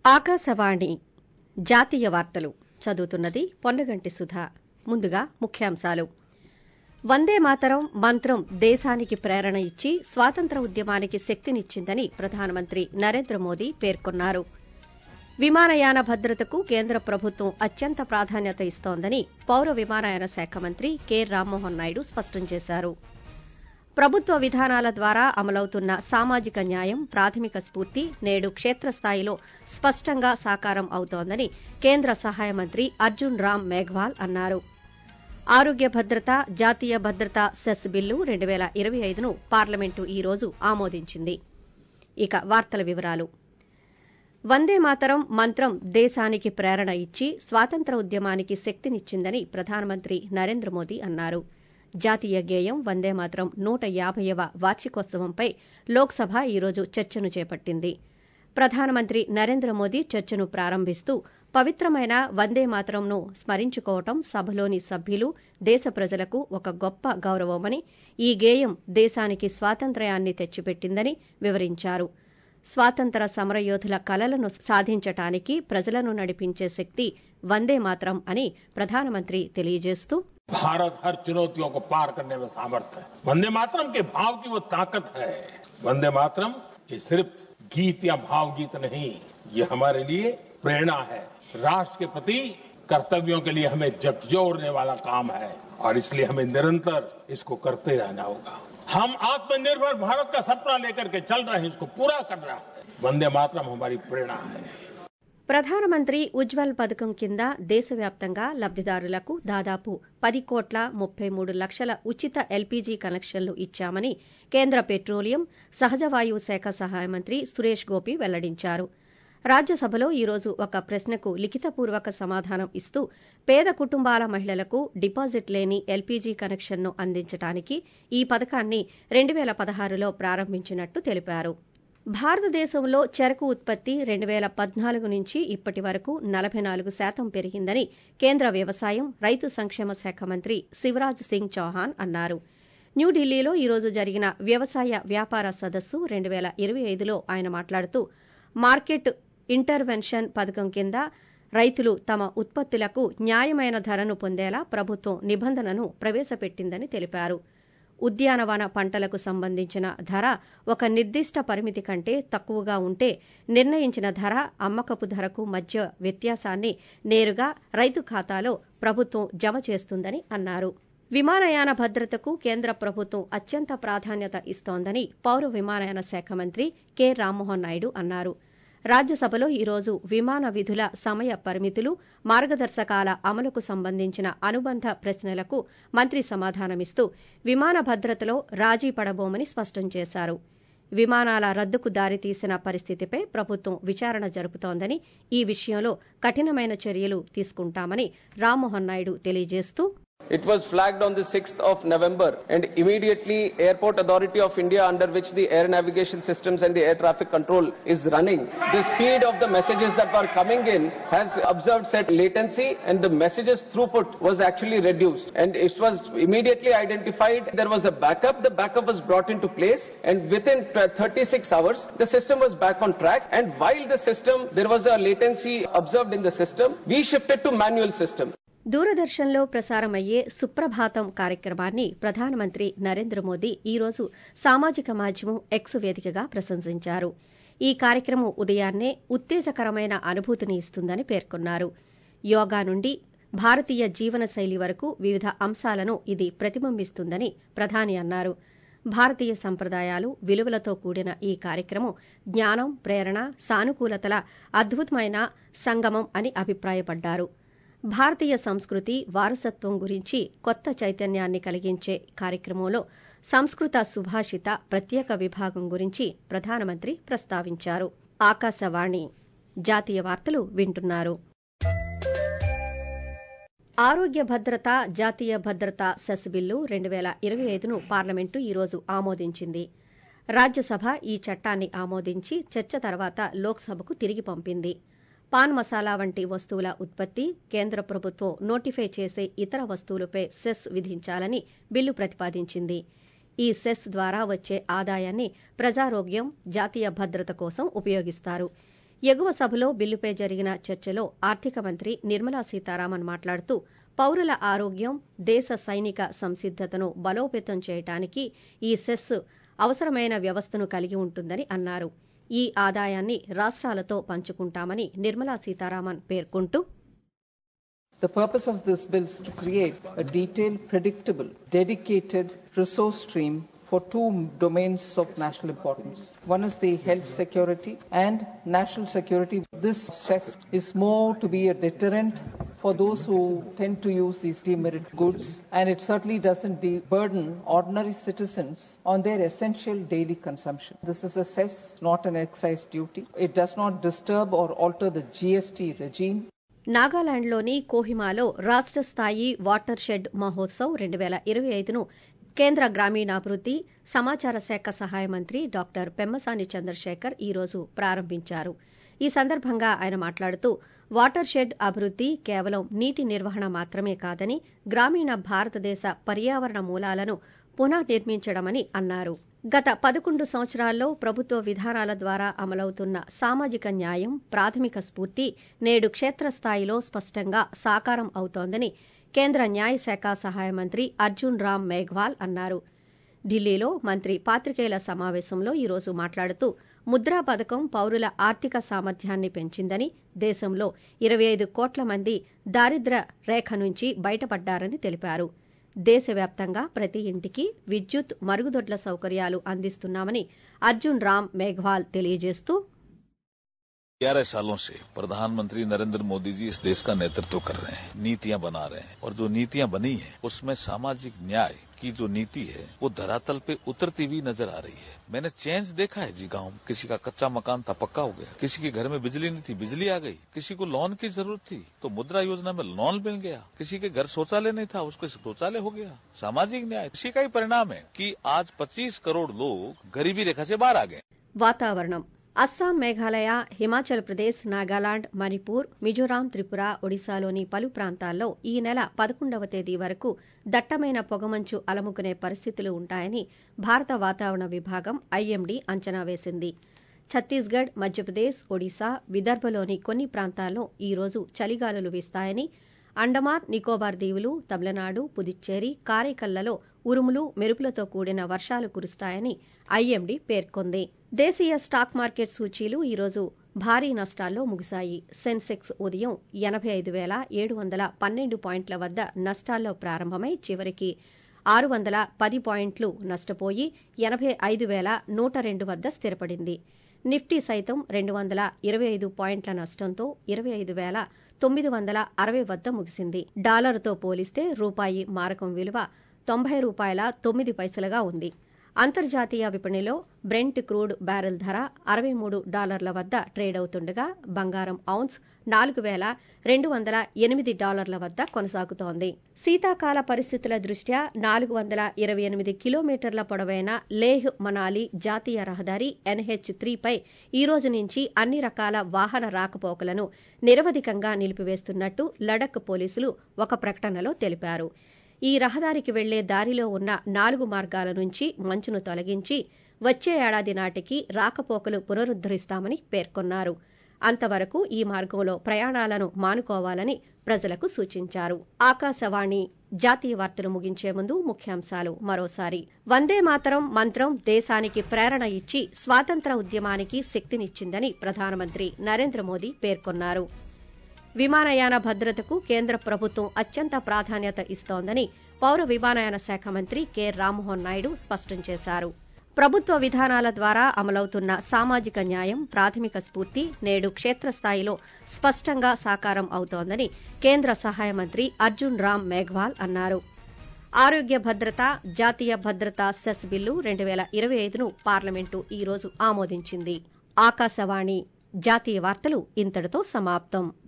ఆకాశవాణి జాతీయ వార్తలు చదువుతున్నది పొన్నగంటి సుధా ముందుగా ముఖ్యాంశాలు వందే మాతరం మంత్రం దేశానికి ప్రేరణ ఇచ్చి స్వాతంత్ర ఉద్యమానికి శక్తినిచ్చిందని ప్రధానమంత్రి నరేంద్ర మోదీ పేర్కొన్నారు విమానయాన భద్రతకు కేంద్ర ప్రభుత్వం అత్యంత ప్రాధాన్యత ఇస్తోందని పౌర విమానయాన శాఖ మంత్రి కె రామ్మోహన్ నాయుడు స్పష్టం చేశారు ప్రభుత్వ విధానాల ద్వారా అమలవుతున్న సామాజిక న్యాయం ప్రాథమిక స్ఫూర్తి నేడు క్షేత్రస్థాయిలో స్పష్టంగా సాకారం అవుతోందని కేంద్ర సహాయ మంత్రి అర్జున్ రామ్ మేఘ్వాల్ అన్నారు ఆరోగ్య భద్రత జాతీయ భద్రత సెస్ బిల్లు రెండు పేల ఇరవై ఐదును పార్లమెంటు ఈ రోజు ఆమోదించింది ఇక వార్తల వివరాలు వందే మాతరం మంత్రం దేశానికి ప్రేరణ ఇచ్చి స్వాతంత్ర ఉద్యమానికి శక్తినిచ్చిందని ప్రధానమంత్రి నరేంద్ర మోదీ అన్నారు జాతీయ గేయం వందే మాతరం నూట యాభైవ వార్షికోత్సవంపై లోక్సభ ఈ రోజు చర్చను చేపట్టింది ప్రధానమంత్రి నరేంద్ర మోదీ చర్చను ప్రారంభిస్తూ పవిత్రమైన వందే మాతరంను స్మరించుకోవటం సభలోని సభ్యులు దేశ ప్రజలకు ఒక గొప్ప గౌరవమని ఈ గేయం దేశానికి స్వాతంత్ర్యాన్ని తెచ్చిపెట్టిందని వివరించారు స్వాతంత్ర సమరయోధుల కలలను సాధించటానికి ప్రజలను నడిపించే శక్తి వందే మాతరం అని ప్రధానమంత్రి తెలియజేస్తూ भारत हर चुनौतियों को पार करने में सामर्थ है वंदे मातरम के भाव की वो ताकत है वंदे मातरम ये सिर्फ गीत या भाव गीत नहीं ये हमारे लिए प्रेरणा है राष्ट्र के प्रति कर्तव्यों के लिए हमें झकझोरने वाला काम है और इसलिए हमें निरंतर इसको करते रहना होगा हम आत्मनिर्भर भारत का सपना लेकर के चल रहे हैं इसको पूरा कर रहा है वंदे मातरम हमारी प्रेरणा है ప్రధానమంత్రి ఉజ్వల్ పథకం కింద దేశవ్యాప్తంగా లబ్దిదారులకు దాదాపు పది కోట్ల ముప్పై మూడు లక్షల ఉచిత ఎల్పీజీ కనెక్షన్లు ఇచ్చామని కేంద్ర పెట్రోలియం సహజవాయువు శాఖ సహాయ మంత్రి సురేష్ గోపి వెల్లడించారు రాజ్యసభలో ఈ రోజు ఒక ప్రశ్నకు లిఖితపూర్వక సమాధానం ఇస్తూ పేద కుటుంబాల మహిళలకు డిపాజిట్ లేని ఎల్పీజీ కనెక్షన్ను అందించడానికి ఈ పథకాన్ని రెండు పేల పదహారులో ప్రారంభించినట్టు తెలిపారు భారతదేశంలో చెరకు ఉత్పత్తి రెండు పేల పద్నాలుగు నుంచి ఇప్పటి వరకు నలభై నాలుగు శాతం పెరిగిందని కేంద్ర వ్యవసాయం రైతు సంక్షేమ శాఖ మంత్రి శివరాజ్ సింగ్ చౌహాన్ అన్నారు న్యూఢిల్లీలో ఈ రోజు జరిగిన వ్యవసాయ వ్యాపార సదస్సు రెండు పేల ఇరవై ఐదులో ఆయన మాట్లాడుతూ మార్కెట్ ఇంటర్వెన్షన్ పథకం కింద రైతులు తమ ఉత్పత్తులకు న్యాయమైన ధరను పొందేలా ప్రభుత్వం నిబంధనను ప్రవేశపెట్టిందని తెలిపారు ఉద్యానవన పంటలకు సంబంధించిన ధర ఒక నిర్దిష్ట పరిమితి కంటే తక్కువగా ఉంటే నిర్ణయించిన ధర అమ్మకపు ధరకు మధ్య వ్యత్యాసాన్ని నేరుగా రైతు ఖాతాలో ప్రభుత్వం జమ చేస్తుందని అన్నారు విమానయాన భద్రతకు కేంద్ర ప్రభుత్వం అత్యంత ప్రాధాన్యత ఇస్తోందని పౌర విమానయాన శాఖ మంత్రి కె రామ్మోహన్ నాయుడు అన్నారు రాజ్యసభలో ఈ రోజు విమాన విధుల సమయ పరిమితులు మార్గదర్శకాల అమలుకు సంబంధించిన అనుబంధ ప్రశ్నలకు మంత్రి సమాధానమిస్తూ విమాన భద్రతలో రాజీ పడబోమని స్పష్టం చేశారు విమానాల రద్దుకు దారితీసిన పరిస్థితిపై ప్రభుత్వం విచారణ జరుపుతోందని ఈ విషయంలో కఠినమైన చర్యలు తీసుకుంటామని రామ్మోహన్ నాయుడు తెలియజేస్తూ It was flagged on the 6th of November and immediately Airport Authority of India under which the air navigation systems and the air traffic control is running. The speed of the messages that were coming in has observed set latency and the messages throughput was actually reduced and it was immediately identified there was a backup. The backup was brought into place and within 36 hours the system was back on track and while the system there was a latency observed in the system we shifted to manual system. దూరదర్శన్లో ప్రసారమయ్యే సుప్రభాతం కార్యక్రమాన్ని ప్రధానమంత్రి నరేంద్ర మోదీ ఈ రోజు సామాజిక మాధ్యమం X వేదికగా ప్రశంసించారు ఈ కార్యక్రమం ఉదయాన్నే ఉత్తేజకరమైన అనుభూతిని ఇస్తుందని పేర్కొన్నారు యోగా నుండి భారతీయ జీవన శైలి వరకు వివిధ అంశాలను ఇది ప్రతిబింబిస్తుందని ప్రధాని అన్నారు భారతీయ సంప్రదాయాలు విలువలతో కూడిన ఈ కార్యక్రమం జ్ఞానం ప్రేరణ సానుకూలతల అద్భుతమైన సంగమం అని అభిప్రాయపడ్డారు భారతీయ సంస్కృతి వారసత్వం గురించి కొత్త చైతన్యాన్ని కలిగించే కార్యక్రమంలో సంస్కృత సుభాషిత ప్రత్యేక విభాగం గురించి ప్రధానమంత్రి ప్రస్తావించారు ఆకాశవాణి జాతీయ వార్తలు వింటున్నారు ఆరోగ్య భద్రత జాతీయ భద్రత సెస్ బిల్లు రెండు పేల ఇరవై ఐదును పార్లమెంటు ఈ రోజు ఆమోదించింది రాజ్యసభ ఈ చట్టాన్ని ఆమోదించి చర్చ తర్వాత లోక్సభకు తిరిగి పంపింది పాన్ మసాలా వంటి వస్తువుల ఉత్పత్తి కేంద్ర ప్రభుత్వం నోటిఫై చేసే ఇతర వస్తువులపై సెస్ విధించాలని బిల్లు ప్రతిపాదించింది ఈ సెస్ ద్వారా వచ్చే ఆదాయాన్ని ప్రజారోగ్యం జాతీయ భద్రత కోసం ఉపయోగిస్తారు ఎగువ సభలో బిల్లుపై జరిగిన చర్చలో ఆర్థిక మంత్రి నిర్మలా సీతారామన్ మాట్లాడుతూ పౌరుల ఆరోగ్యం దేశ సైనిక సంసిద్దతను బలోపేతం చేయడానికి ఈ సెస్ అవసరమైన వ్యవస్థను కలిగి ఉంటుందని అన్నారు ఈ ఆదాయాన్ని రాష్ట్రాలతో పంచుకుంటామని నిర్మలా సీతారామన్ పేర్కొంటూ The purpose of this bill is to create a detailed, predictable, dedicated resource stream for two domains of national importance. One is the health security and national security. This cess is more to be a deterrent for those who tend to use these demerit goods, and it certainly doesn't de- burden ordinary citizens on their essential daily consumption. This is a cess, not an excise duty. It does not disturb or alter the GST regime. నాగాలాండ్లోని కోహిమాలో రాష్ట్ర స్థాయి water shed Mahotsav రెండు వేల ఇరవై ఐదును కేంద్ర గ్రామీణాభివృద్ది సమాచార శాఖ సహాయ మంత్రి డాక్టర్ పెమ్మసాని చంద్రశేఖర్ ఈ రోజు ప్రారంభించారు ఈ సందర్భంగా ఆయన మాట్లాడుతూ వాటర్ షెడ్ అభివృద్ది కేవలం నీటి నిర్వహణ మాత్రమే కాదని గ్రామీణ భారతదేశ పర్యావరణ మూలాలను పునర్నిర్మించడమని అన్నారు గత పదకొండు సంవత్సరాల్లో ప్రభుత్వ విధానాల ద్వారా అమలవుతున్న సామాజిక న్యాయం ప్రాథమిక స్ఫూర్తి నేడు క్షేత్రస్థాయిలో స్పష్టంగా సాకారం అవుతోందని కేంద్ర న్యాయశాఖ సహాయ మంత్రి అర్జున్ రామ్ మేఘ్వాల్ అన్నారు ఢిల్లీలో మంత్రి పాత్రికేయుల సమావేశంలో ఈరోజు మాట్లాడుతూ ముద్రా పథకం పౌరుల ఆర్థిక సామర్థ్యాన్ని పెంచిందని దేశంలో ఇరవై ఐదు కోట్ల మంది దారిద్ర్య రేఖ నుంచి బయటపడ్డారని తెలిపారు దేశవ్యాప్తంగా ప్రతి ఇంటికి విద్యుత్ మరుగుదొడ్ల సౌకర్యాలు అందిస్తున్నామని అర్జున్ రామ్ మేఘ్వాల్ తెలియజేస్తూ ग्यारह सालों से प्रधानमंत्री नरेंद्र मोदी जी इस देश का नेतृत्व कर रहे हैं नीतियां बना रहे हैं और जो नीतियां बनी है उसमें सामाजिक न्याय की जो नीति है वो धरातल पे उतरती हुई नजर आ रही है मैंने चेंज देखा है जी गांव में किसी का कच्चा मकान था पक्का हो गया किसी के घर में बिजली नहीं थी बिजली आ गई किसी को लोन की जरूरत थी तो मुद्रा योजना में लोन मिल गया किसी के घर शौचालय नहीं था उसको शौचालय हो गया सामाजिक न्याय इसी का ही परिणाम है कि आज 25 करोड़ लोग गरीबी रेखा से बाहर आ गए వాతావరణం అస్సాం మేఘాలయ హిమాచల్ ప్రదేశ్ నాగాలాండ్ మణిపూర్ మిజోరాం త్రిపుర ఒడిశాలోని పలు ప్రాంతాల్లో ఈ నెల పదకొండవ తేదీ వరకు దట్టమైన పొగమంచు అలముకునే పరిస్థితులు ఉంటాయని భారత వాతావరణ విభాగం ఐఎండీ అంచనా వేసింది ఛత్తీస్గఢ్ మధ్యప్రదేశ్ ఒడిశా విదర్భలోని కొన్ని ప్రాంతాల్లో ఈ రోజు చలిగాలులు వీస్తాయని అండమాన్ నికోబార్ దీవులు తమిళనాడు పుదుచ్చేరి కారైకల్లలో ఉరుములు మెరుపులతో కూడిన వర్షాలు కురుస్తాయని ఐఎండీ పేర్కొంది దేశీయ స్టాక్ మార్కెట్ సూచీలు ఈరోజు భారీ నష్టాల్లో ముగిశాయి సెన్సెక్స్ ఉదయం ఎనభై ఐదు వేల ఏడు వందల పన్నెండు పాయింట్ల వద్ద నష్టాల్లో ప్రారంభమై చివరికి ఆరు వందల పది పాయింట్లు నష్టపోయి ఎనభై ఐదు వేల నూట రెండు వద్ద స్థిరపడింది నిఫ్టీ సైతం రెండు వందల ఇరవై ఐదు పాయింట్ల నష్టంతో ఇరవై ఐదు వేల తొమ్మిది వందల అరవై వద్ద ముగిసింది డాలర్తో పోలిస్తే రూపాయి మారకం విలువ తొంభై రూపాయల తొమ్మిది పైసలుగా ఉంది అంతర్జాతీయ విపణిలో బ్రెంట్ క్రూడ్ బ్యారెల్ ధర అరవై మూడు డాలర్ల వద్ద ట్రేడ్ అవుతుండగా బంగారం ఔన్స్ నాలుగు వేల రెండు వందల ఎనిమిది డాలర్ల వద్ద కొనసాగుతోంది శీతాకాల పరిస్థితుల దృష్ట్యా నాలుగు వందల ఇరవై ఎనిమిది కిలోమీటర్ల పొడవైన లేహ్ మనాలి జాతీయ రహదారి ఎన్హెచ్ త్రీపై ఈ రోజు నుంచి అన్ని రకాల వాహన రాకపోకలను నిరవధికంగా నిలిపివేస్తున్నట్టు లడక్ పోలీసులు ఒక ప్రకటనలో తెలిపారు ఈ రహదారికి వెళ్లే దారిలో ఉన్న నాలుగు మార్గాల నుంచి మంచును తొలగించి వచ్చే ఏడాది నాటికి రాకపోకలు పునరుద్దరిస్తామని పేర్కొన్నారు అంతవరకు ఈ మార్గంలో ప్రయాణాలను మానుకోవాలని ప్రజలకు సూచించారు ఆకాశవాణి జాతీయ వార్తలు ముగించే ముందు ముఖ్యాంశాలు మరోసారి వందే మాతరం మంత్రం దేశానికి ప్రేరణ ఇచ్చి స్వాతంత్ర ఉద్యమానికి శక్తినిచ్చిందని ప్రధానమంత్రి నరేంద్ర మోదీ పేర్కొన్నారు విమానయాన భద్రతకు కేంద్ర ప్రభుత్వం అత్యంత ప్రాధాన్యత ఇస్తోందని పౌర విమానయాన శాఖ మంత్రి కె రామ్మోహన్ నాయుడు స్పష్టం చేశారు ప్రభుత్వ విధానాల ద్వారా అమలవుతున్న సామాజిక న్యాయం ప్రాథమిక స్ఫూర్తి నేడు క్షేత్రస్థాయిలో స్పష్టంగా సాకారం అవుతోందని కేంద్ర సహాయ మంత్రి అర్జున్ రామ్ మేఘ్వాల్ అన్నారు ఆరోగ్య భద్రత జాతీయ భద్రతా సెస్ బిల్లు రెండు వేల ఇరవై ఐదును పార్లమెంటు ఈ రోజు ఆమోదించింది ఆకాశవాణి జాతీయ వార్తలు ఇంతటితో సమాప్తం